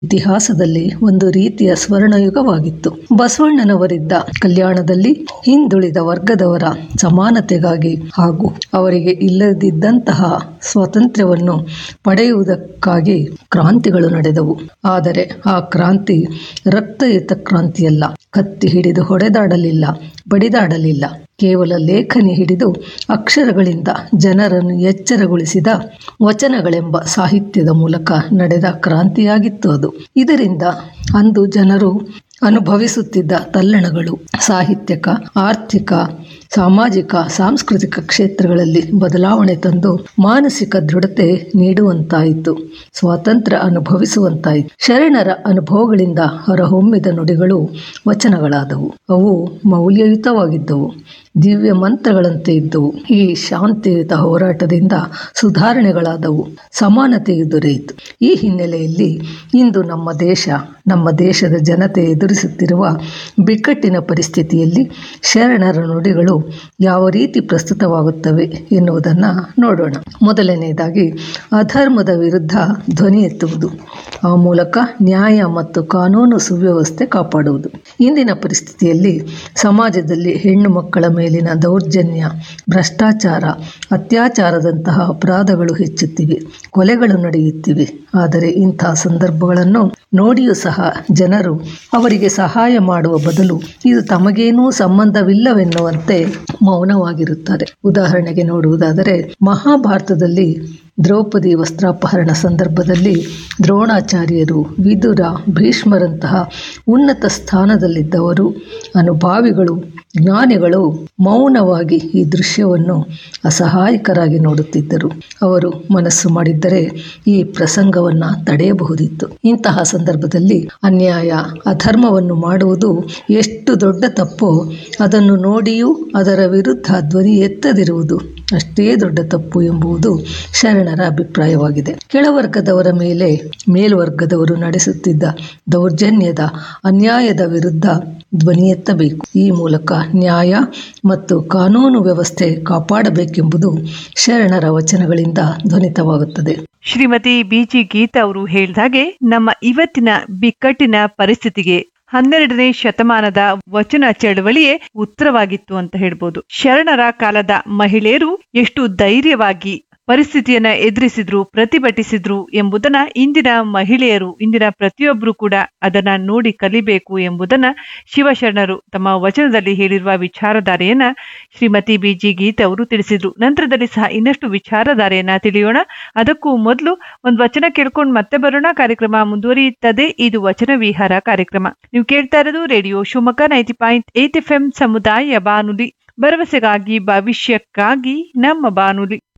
ಇತಿಹಾಸದಲ್ಲಿ ಒಂದು ರೀತಿಯ ಸ್ವರ್ಣಯುಗವಾಗಿತ್ತು ಬಸವಣ್ಣನವರಿದ್ದ ಕಲ್ಯಾಣದಲ್ಲಿ ಹಿಂದುಳಿದ ವರ್ಗದವರ ಸಮಾನತೆಗಾಗಿ ಹಾಗೂ ಅವರಿಗೆ ಇಲ್ಲದಿದ್ದಂತಹ ಸ್ವಾತಂತ್ರ್ಯವನ್ನು ಪಡೆಯುವುದಕ್ಕಾಗಿ ಕ್ರಾಂತಿಗಳು ನಡೆದವು ಆದರೆ ಆ ಕ್ರಾಂತಿ ರಕ್ತಯುತ ಕ್ರಾಂತಿಯಲ್ಲ ಕತ್ತಿ ಹಿಡಿದು ಹೊಡೆದಾಡಲಿಲ್ಲ ಬಡಿದಾಡಲಿಲ್ಲ ಕೇವಲ ಲೇಖನಿ ಹಿಡಿದು ಅಕ್ಷರಗಳಿಂದ ಜನರನ್ನು ಎಚ್ಚರಗೊಳಿಸಿದ ವಚನಗಳೆಂಬ ಸಾಹಿತ್ಯದ ಮೂಲಕ ನಡೆದ ಕ್ರಾಂತಿಯಾಗಿತ್ತು ಅದು ಇದರಿಂದ ಅಂದು ಜನರು ಅನುಭವಿಸುತ್ತಿದ್ದ ತಲ್ಲಣಗಳು ಸಾಹಿತ್ಯಕ ಆರ್ಥಿಕ ಸಾಮಾಜಿಕ ಸಾಂಸ್ಕೃತಿಕ ಕ್ಷೇತ್ರಗಳಲ್ಲಿ ಬದಲಾವಣೆ ತಂದು ಮಾನಸಿಕ ದೃಢತೆ ನೀಡುವಂತಾಯಿತು ಸ್ವಾತಂತ್ರ್ಯ ಅನುಭವಿಸುವಂತಾಯಿತು ಶರಣರ ಅನುಭವಗಳಿಂದ ಹೊರಹೊಮ್ಮಿದ ನುಡಿಗಳು ವಚನಗಳಾದವು ಅವು ಮೌಲ್ಯಯುತವಾಗಿದ್ದವು ದಿವ್ಯ ಮಂತ್ರಗಳಂತೆ ಇದ್ದವು ಈ ಶಾಂತಿಯುತ ಹೋರಾಟದಿಂದ ಸುಧಾರಣೆಗಳಾದವು ಸಮಾನತೆಯು ದೊರೆಯಿತು ಈ ಹಿನ್ನೆಲೆಯಲ್ಲಿ ಇಂದು ನಮ್ಮ ದೇಶ ನಮ್ಮ ದೇಶದ ಜನತೆ ಎದುರಿಸುತ್ತಿರುವ ಬಿಕ್ಕಟ್ಟಿನ ಪರಿಸ್ಥಿತಿಯಲ್ಲಿ ಶರಣರ ನುಡಿಗಳು ಯಾವ ರೀತಿ ಪ್ರಸ್ತುತವಾಗುತ್ತವೆ ಎನ್ನುವುದನ್ನು ನೋಡೋಣ ಮೊದಲನೆಯದಾಗಿ ಅಧರ್ಮದ ವಿರುದ್ಧ ಧ್ವನಿ ಎತ್ತುವುದು ಆ ಮೂಲಕ ನ್ಯಾಯ ಮತ್ತು ಕಾನೂನು ಸುವ್ಯವಸ್ಥೆ ಕಾಪಾಡುವುದು ಇಂದಿನ ಪರಿಸ್ಥಿತಿಯಲ್ಲಿ ಸಮಾಜದಲ್ಲಿ ಹೆಣ್ಣು ಮಕ್ಕಳ ಮೇಲಿನ ದೌರ್ಜನ್ಯ ಭ್ರಷ್ಟಾಚಾರ ಅತ್ಯಾಚಾರದಂತಹ ಅಪರಾಧಗಳು ಹೆಚ್ಚುತ್ತಿವೆ ಕೊಲೆಗಳು ನಡೆಯುತ್ತಿವೆ ಆದರೆ ಇಂತಹ ಸಂದರ್ಭಗಳನ್ನು ನೋಡಿಯೂ ಸಹ ಜನರು ಅವರಿಗೆ ಸಹಾಯ ಮಾಡುವ ಬದಲು ಇದು ತಮಗೇನೂ ಸಂಬಂಧವಿಲ್ಲವೆನ್ನುವಂತೆ ಮೌನವಾಗಿರುತ್ತಾರೆ ಉದಾಹರಣೆಗೆ ನೋಡುವುದಾದರೆ ಮಹಾಭಾರತದಲ್ಲಿ ದ್ರೌಪದಿ ವಸ್ತ್ರಾಪಹರಣ ಸಂದರ್ಭದಲ್ಲಿ ದ್ರೋಣಾಚಾರ್ಯರು ವಿದುರ ಭೀಷ್ಮರಂತಹ ಉನ್ನತ ಸ್ಥಾನದಲ್ಲಿದ್ದವರು ಅನುಭಾವಿಗಳು ಜ್ಞಾನಿಗಳು ಮೌನವಾಗಿ ಈ ದೃಶ್ಯವನ್ನು ಅಸಹಾಯಕರಾಗಿ ನೋಡುತ್ತಿದ್ದರು ಅವರು ಮನಸ್ಸು ಮಾಡಿದ್ದರೆ ಈ ಪ್ರಸಂಗವನ್ನು ತಡೆಯಬಹುದಿತ್ತು ಇಂತಹ ಸಂದರ್ಭದಲ್ಲಿ ಅನ್ಯಾಯ ಅಧರ್ಮವನ್ನು ಮಾಡುವುದು ಎಷ್ಟು ದೊಡ್ಡ ತಪ್ಪೋ ಅದನ್ನು ನೋಡಿಯೂ ಅದರ ವಿರುದ್ಧ ಧ್ವನಿ ಎತ್ತದಿರುವುದು ಅಷ್ಟೇ ದೊಡ್ಡ ತಪ್ಪು ಎಂಬುದು ಶರಣರ ಅಭಿಪ್ರಾಯವಾಗಿದೆ ಕೆಳವರ್ಗದವರ ಮೇಲೆ ಮೇಲ್ವರ್ಗದವರು ನಡೆಸುತ್ತಿದ್ದ ದೌರ್ಜನ್ಯದ ಅನ್ಯಾಯದ ವಿರುದ್ಧ ಧ್ವನಿ ಎತ್ತಬೇಕು ಈ ಮೂಲಕ ನ್ಯಾಯ ಮತ್ತು ಕಾನೂನು ವ್ಯವಸ್ಥೆ ಕಾಪಾಡಬೇಕೆಂಬುದು ಶರಣರ ವಚನಗಳಿಂದ ಧ್ವನಿತವಾಗುತ್ತದೆ ಶ್ರೀಮತಿ ಬಿಜಿ ಗೀತಾ ಅವರು ಹೇಳಿದಾಗೆ ನಮ್ಮ ಇವತ್ತಿನ ಬಿಕ್ಕಟ್ಟಿನ ಪರಿಸ್ಥಿತಿಗೆ ಹನ್ನೆರಡನೇ ಶತಮಾನದ ವಚನ ಚಳವಳಿಯೇ ಉತ್ತರವಾಗಿತ್ತು ಅಂತ ಹೇಳ್ಬೋದು ಶರಣರ ಕಾಲದ ಮಹಿಳೆಯರು ಎಷ್ಟು ಧೈರ್ಯವಾಗಿ ಪರಿಸ್ಥಿತಿಯನ್ನ ಎದುರಿಸಿದ್ರು ಪ್ರತಿಭಟಿಸಿದ್ರು ಎಂಬುದನ್ನ ಇಂದಿನ ಮಹಿಳೆಯರು ಇಂದಿನ ಪ್ರತಿಯೊಬ್ಬರು ಕೂಡ ಅದನ್ನ ನೋಡಿ ಕಲಿಬೇಕು ಎಂಬುದನ್ನ ಶಿವಶರಣರು ತಮ್ಮ ವಚನದಲ್ಲಿ ಹೇಳಿರುವ ವಿಚಾರಧಾರೆಯನ್ನ ಶ್ರೀಮತಿ ಬಿಜಿ ಗೀತೆ ಅವರು ತಿಳಿಸಿದ್ರು ನಂತರದಲ್ಲಿ ಸಹ ಇನ್ನಷ್ಟು ವಿಚಾರಧಾರೆಯನ್ನ ತಿಳಿಯೋಣ ಅದಕ್ಕೂ ಮೊದಲು ಒಂದು ವಚನ ಕೇಳ್ಕೊಂಡು ಮತ್ತೆ ಬರೋಣ ಕಾರ್ಯಕ್ರಮ ಮುಂದುವರಿಯುತ್ತದೆ ಇದು ವಚನ ವಿಹಾರ ಕಾರ್ಯಕ್ರಮ ನೀವು ಕೇಳ್ತಾ ಇರೋದು radio Shivamogga ninety point eight F M ಸಮುದಾಯ ಬಾನುಲಿ ಭರವಸೆಗಾಗಿ ಭವಿಷ್ಯಕ್ಕಾಗಿ ನಮ್ಮ ಬಾನುಲಿ